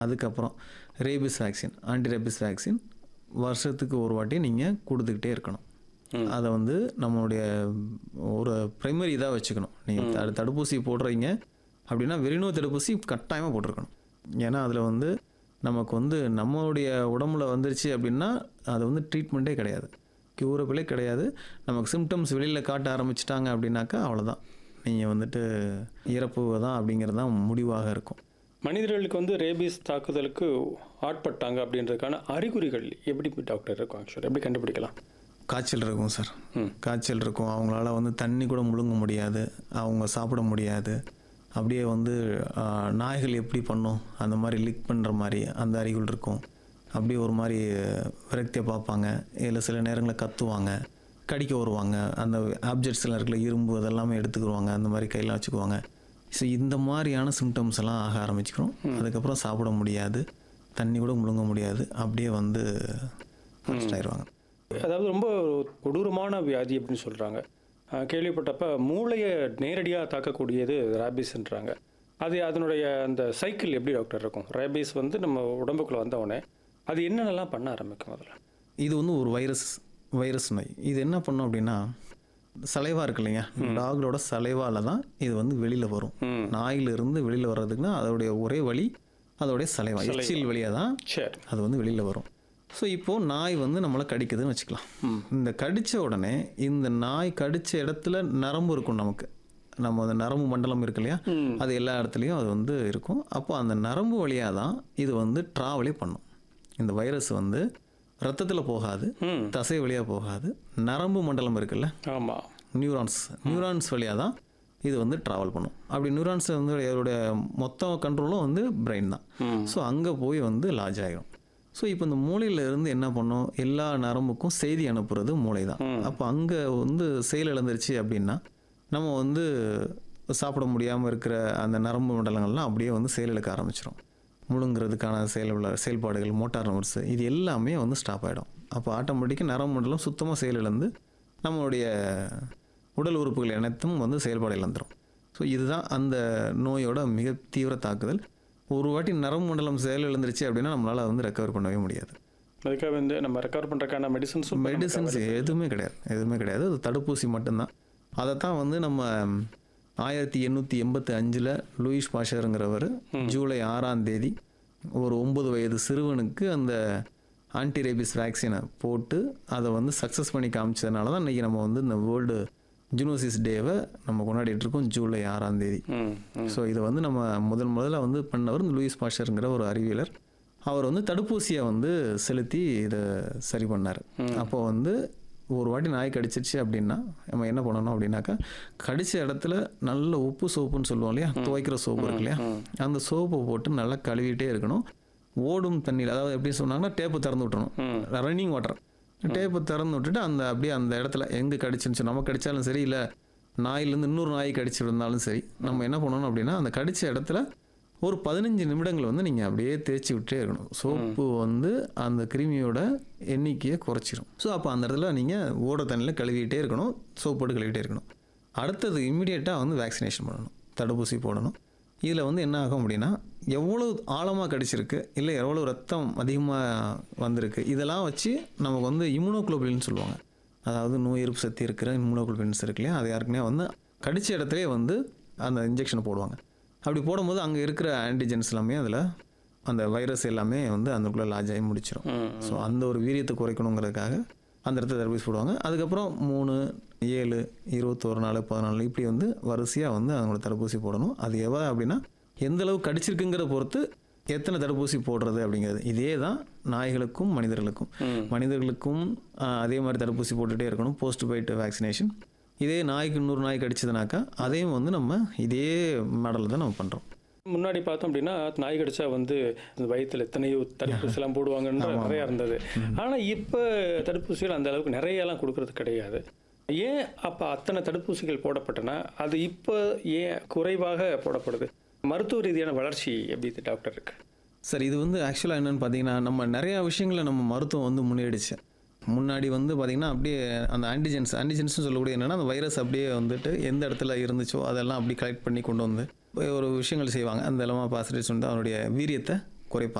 அதுக்கப்புறம் rabies vaccine anti rabies vaccine வருஷத்துக்கு ஒரு வாட்டி நீங்கள் கொடுத்துக்கிட்டே இருக்கணும் அதை வந்து நம்மளுடைய ஒரு ப்ரைமரி இதாக வச்சுக்கணும் நீங்கள் தடு தடுப்பூசி போடுறீங்க அப்படின்னா வெறிநோய் தடுப்பூசி கட்டாயமாக போட்டிருக்கணும் ஏன்னா அதில் வந்து நமக்கு வந்து நம்மளுடைய உடம்புல வந்துருச்சு அப்படின்னா அது வந்து ட்ரீட்மெண்ட்டே கிடையாது க்யூரபிளே கிடையாது நமக்கு சிம்டம்ஸ் வெளியில் காட்ட ஆரம்பிச்சிட்டாங்க அப்படின்னாக்கா அவ்வளோதான் நீங்கள் வந்துட்டு இறப்பு தான் அப்படிங்கிறது தான் முடிவாக இருக்கும் மனிதர்களுக்கு வந்து ரேபீஸ் தாக்குதலுக்கு ஆட்பட்டாங்க அப்படின்றதுக்கான அறிகுறிகள் எப்படி டாக்டர் இருக்கும் ஆக்சுவலி எப்படி கண்டுபிடிக்கலாம் காய்ச்சல் இருக்கும் சார் ம். காய்ச்சல் இருக்கும் அவங்களால வந்து தண்ணி கூட முழுங்க முடியாது அவங்க சாப்பிட முடியாது அப்படியே வந்து ஆ, நாய்கள் எப்படி பண்ணும் அந்த மாதிரி லிக் பண்ணுற மாதிரி அந்த அறிகுள் இருக்கும் அப்படியே ஒரு மாதிரி விரக்தியை பார்ப்பாங்க இல்லை சில நேரங்களில் கத்துவாங்க கடிக்க வருவாங்க அந்த ஆப்ஜெக்ட்ஸ்லாம் இருக்குல்ல இரும்பு அதெல்லாமே எடுத்துக்கிடுவாங்க அந்த மாதிரி கையில் வச்சுக்குவாங்க ஸோ இந்த மாதிரியான சிம்டம்ஸ் எல்லாம் ஆக ஆரம்பிச்சுக்கிறோம் அதுக்கப்புறம் சாப்பிட முடியாது தண்ணி கூட முழுங்க முடியாது அப்படியே வந்து ஃபஸ்ட் ஆயிடுவாங்க அதாவது ரொம்ப கொடூரமான வியாதி அப்படின்னு சொல்கிறாங்க கேள்விப்பட்டப்ப மூளையை நேரடியாக தாக்கக்கூடியது ரேபீஸ்ன்றாங்க அது அதனுடைய அந்த சைக்கிள் எப்படி டாக்டர் இருக்கும் ரேபீஸ் வந்து நம்ம உடம்புக்குள்ளே வந்தவுடனே அது என்னென்னலாம் பண்ண ஆரம்பிக்கும் அதில் இது வந்து ஒரு வைரஸ் வைரஸ் நோய் இது என்ன பண்ணும் அப்படின்னா சலைவா இருக்கு இல்லைங்க டாகோட சலைவால தான் இது வந்து வெளியில் வரும் ம். நாயிலிருந்து வெளியில் வர்றதுக்குன்னா அதோடைய ஒரே வழி அதோடைய சலைவா எச்சில் வழியாக தான் சரி அது வந்து வெளியில் வரும் ஸோ இப்போது நாய் வந்து நம்மளை கடிக்குதுன்னு வச்சுக்கலாம் இந்த கடித்த உடனே இந்த நாய் கடித்த இடத்துல நரம்பு இருக்கும் நமக்கு நம்ம அந்த நரம்பு மண்டலம் இருக்கு இல்லையா அது எல்லா இடத்துலையும் அது வந்து இருக்கும் அப்போ அந்த நரம்பு வழியாக தான் இது வந்து ட்ராவலே பண்ணும் இந்த வைரஸ் வந்து ரத்தத்தில் போகாது ம் தசை வழியாக போகாது நரம்பு மண்டலம் இருக்குல்ல ஆமாம் நியூரான்ஸ் நியூரான்ஸ் வழியாக தான் இது வந்து ட்ராவல் பண்ணும் அப்படி நியூரான்ஸ் வந்து அதோடைய மொத்த கண்ட்ரோலும் வந்து பிரெயின் தான் ம். ஸோ அங்கே போய் வந்து லாஜ் ஆகிடும் ஸோ இப்போ இந்த மூளையில இருந்து என்ன பண்ணும் எல்லா நரம்புக்கும் செய்தி அனுப்புறது மூளை தான் அப்போ அங்கே வந்து செயல் இழந்துருச்சு அப்படின்னா நம்ம வந்து சாப்பிட முடியாமல் இருக்கிற அந்த நரம்பு மண்டலங்கள்லாம் அப்படியே வந்து செயலிழக்க ஆரம்பிச்சிடும் முழுங்குறதுக்கான செயல் உள்ள செயல்பாடுகள் மோட்டார் நர்வ்ஸ் இது எல்லாமே வந்து ஸ்டாப் ஆகிடும் அப்போ ஆட்டோமேட்டிக்காக நரம்பு மண்டலம் சுத்தமாக செயலிழந்து நம்மளுடைய உடல் உறுப்புகள் அனைத்தும் வந்து செயல்பாடு இழந்துரும் ஸோ இதுதான் அந்த நோயோட மிக தீவிர தாக்குதல் ஒரு வாட்டி நரம்பு மண்டலம் செயல் இழந்துருச்சு அப்படின்னா நம்மளால் வந்து ரெக்கவர் பண்ணவே முடியாது அதுக்காக வந்து நம்ம ரெக்கவர் பண்ணுறதுக்கான மெடிசன்ஸும் மெடிசன்ஸ் எதுவுமே கிடையாது எதுவுமே கிடையாது அது தடுப்பூசி மட்டும்தான் அதைத்தான் வந்து நம்ம ஆயிரத்தி எண்ணூற்றி எண்பத்தி அஞ்சில் லூயிஸ் பாஷருங்கிறவர் ஜூலை ஆறாம் தேதி ஒரு ஒன்பது வயது சிறுவனுக்கு அந்த ஆன்டி ரேபிஸ் வேக்சினை போட்டு அதை வந்து சக்ஸஸ் பண்ணி காமிச்சதுனால தான் இன்றைக்கி நம்ம வந்து இந்த வேர்ல்டு ஜூனோசிஸ் டேவை நம்ம கொண்டாடிட்டு இருக்கோம் ஜூலை ஆறாம் தேதி ம் ம் ஸோ இதை வந்து நம்ம முதல் முதல்ல வந்து பண்ணவர் இந்த லூயிஸ் பாஷருங்கிற ஒரு அறிவியலர் அவர் வந்து தடுப்பூசியை வந்து செலுத்தி இதை சரி பண்ணார் அப்போ வந்து ஒரு வாட்டி நாய் கடிச்சிருச்சு அப்படின்னா நம்ம என்ன பண்ணணும் அப்படின்னாக்கா கடிச்ச இடத்துல நல்ல உப்பு சோப்புன்னு சொல்லுவோம் இல்லையா துவைக்கிற சோப்பு இருக்கு இல்லையா அந்த சோப்பை போட்டு நல்லா கழுவிட்டே இருக்கணும் ஓடும் தண்ணியில் அதாவது எப்படி சொன்னாங்கன்னா டேப்பு திறந்து விட்டணும் ரன்னிங் வாட்டர் டேப்பு திறந்து விட்டுட்டு அந்த அப்படியே அந்த இடத்துல எங்கே கடிச்சிருந்துச்சு நம்ம கடிச்சாலும் சரி இல்லை நாயிலேருந்து இன்னொரு நாய் கடிச்சு இருந்தாலும் சரி நம்ம என்ன பண்ணணும் அப்படின்னா அந்த கடிச்ச இடத்துல ஒரு பதினஞ்சு நிமிடங்கள் வந்து நீங்கள் அப்படியே தேய்ச்சி விட்டே இருக்கணும் சோப்பு வந்து அந்த கிருமியோட எண்ணிக்கையை குறைச்சிரும் ஸோ அப்போ அந்த இடத்துல நீங்கள் ஓட தண்ணியில் கழுவிட்டே இருக்கணும் சோப்பு போட்டு கழுவிட்டே இருக்கணும் அடுத்தது இம்மிடியேட்டாக வந்து வேக்சினேஷன் பண்ணணும் தடுப்பூசி போடணும் இதில் வந்து என்ன ஆகும் அப்படின்னா எவ்வளோ ஆழமாக கடிச்சிருக்கு இல்லை எவ்வளோ ரத்தம் அதிகமாக வந்திருக்கு இதெல்லாம் வச்சு நமக்கு வந்து இம்யூனோகுளோபின் சொல்லுவாங்க அதாவது நோய் எதிர்ப்பு சக்தி இருக்கிற இம்யூனோகுளோபின்ஸ் இருக்கு இல்லையா அது யாருக்குமே வந்து கடிச்ச இடத்துலயே வந்து அந்த இன்ஜெக்ஷனை போடுவாங்க அப்படி போடும்போது அங்கே இருக்கிற ஆன்டிஜென்ஸ் எல்லாமே அதில் அந்த வைரஸ் எல்லாமே வந்து அதுக்குள்ளே லாஜ் ஆகி முடிச்சிடும் ஸோ அந்த ஒரு வீரியத்தை குறைக்கணுங்கிறதுக்காக அந்த இடத்துல தடுப்பூசி போடுவாங்க அதுக்கப்புறம் மூணு ஏழு இருபத்தோரு நாள் பதினாலு இப்படி வந்து வரிசையாக வந்து அவங்களோட தடுப்பூசி போடணும் அது எவ்வளோ அப்படின்னா எந்த அளவு கடிச்சிருக்குங்கிற பொறுத்து எத்தனை தடுப்பூசி போடுறது அப்படிங்கிறது இதே தான் நாய்களுக்கும் மனிதர்களுக்கும் மனிதர்களுக்கும் ஆஹ், அதே மாதிரி தடுப்பூசி போட்டுகிட்டே இருக்கணும் போஸ்ட் பைட் வேக்சினேஷன் இதே நாய்க்கு இன்னொரு நாய் கடிச்சதுனாக்கா அதையும் வந்து நம்ம இதே மாடலில் தான் நம்ம பண்ணுறோம் முன்னாடி பார்த்தோம் அப்படின்னா நாய் கடிச்சா வந்து இந்த வயித்துல எத்தனையோ தடுப்பூசி எல்லாம் போடுவாங்கன்ற நிறையா இருந்தது ஆனா இப்போ தடுப்பூசிகள் அந்த அளவுக்கு நிறைய எல்லாம் கொடுக்கறது கிடையாது ஏன் அப்ப அத்தனை தடுப்பூசிகள் போடப்பட்டன அது இப்போ ஏன் குறைவாக போடப்படுது மருத்துவ ரீதியான வளர்ச்சி எப்படி இது டாக்டர் இருக்கு சார் இது வந்து ஆக்சுவலாக என்னென்னு பார்த்தீங்கன்னா நம்ம நிறையா விஷயங்களை நம்ம மருத்துவம் வந்து முன்னேறிச்சு முன்னாடி வந்து பார்த்திங்கன்னா அப்படியே அந்த ஆன்டிஜென்ஸ் ஆன்டிஜென்ஸ்னு சொல்லக்கூடிய என்னென்னா அந்த வைரஸ் அப்படியே வந்துட்டு எந்த இடத்துல இருந்துச்சோ அதெல்லாம் அப்படி கலெக்ட் பண்ணி கொண்டு வந்து ஒரு விஷயங்கள் செய்வாங்க அந்த இல்லாமல் பாசிட்டிவ்ஸ் வந்து அவனுடைய வீரியத்தை குறைப்பாங்க